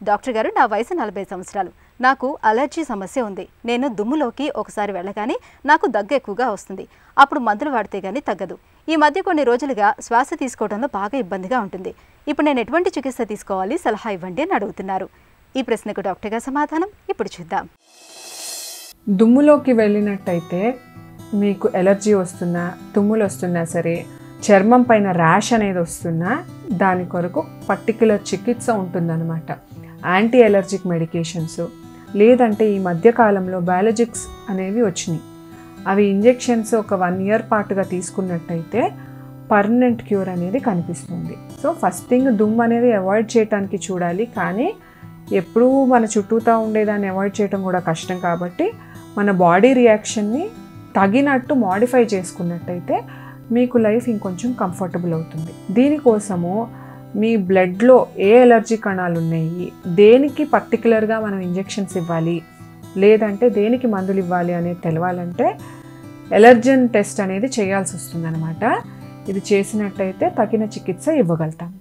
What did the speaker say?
doctor గారు నా వయసు నలభై సంవత్సరాలు నాకు అలర్జీ సమస్య ఉంది నేను దుమ్ములోకి ఒకసారి వెళ్ళగానే నాకు దగ్గు ఎక్కువగా వస్తుంది అప్పుడు మందులు వాడితే గానీ తగ్గదు ఈ మధ్య కొన్ని రోజులుగా శ్వాస తీసుకోవడంలో బాగా ఇబ్బందిగా ఉంటుంది ఇప్పుడు నేను ఎటువంటి చికిత్స తీసుకోవాలి సలహా ఇవ్వండి అని అడుగుతున్నారు ఈ ప్రశ్నకు డాక్టర్ గారు సమాధానం ఇప్పుడు చూద్దాం దుమ్ములోకి వెళ్ళినట్టయితే మీకు ఎలర్జీ వస్తున్నా తుమ్ములు వస్తున్నా సరే చర్మం పైన ర్యాష్ అనేది వస్తున్నా దాని కొరకు పర్టికులర్ చికిత్స ఉంటుందన్నమాట యాంటీ ఎలర్జిక్ మెడికేషన్స్ లేదంటే ఈ మధ్యకాలంలో బయాలజిక్స్ అనేవి వచ్చినాయి అవి ఇంజెక్షన్స్ ఒక వన్ ఇయర్ పాటుగా తీసుకున్నట్టయితే పర్మనెంట్ క్యూర్ అనేది కనిపిస్తుంది సో ఫస్ట్ థింగ్ దుమ్ము అనేది అవాయిడ్ చేయడానికి చూడాలి కానీ ఎప్పుడూ మన చుట్టూతా ఉండేదాన్ని అవాయిడ్ చేయడం కూడా కష్టం కాబట్టి మన బాడీ రియాక్షన్ని తగినట్టు మాడిఫై చేసుకున్నట్టయితే మీకు లైఫ్ ఇంకొంచెం కంఫర్టబుల్ అవుతుంది దీనికోసము మీ బ్లడ్లో ఏ ఎలర్జీ కణాలు ఉన్నాయి దేనికి పర్టికులర్గా మనం ఇంజెక్షన్స్ ఇవ్వాలి లేదంటే దేనికి మందులు ఇవ్వాలి అనేది తెలవాలంటే ఎలర్జన్ టెస్ట్ అనేది చేయాల్సి వస్తుందన్నమాట ఇది చేసినట్టయితే తగిన చికిత్స ఇవ్వగలుగుతాం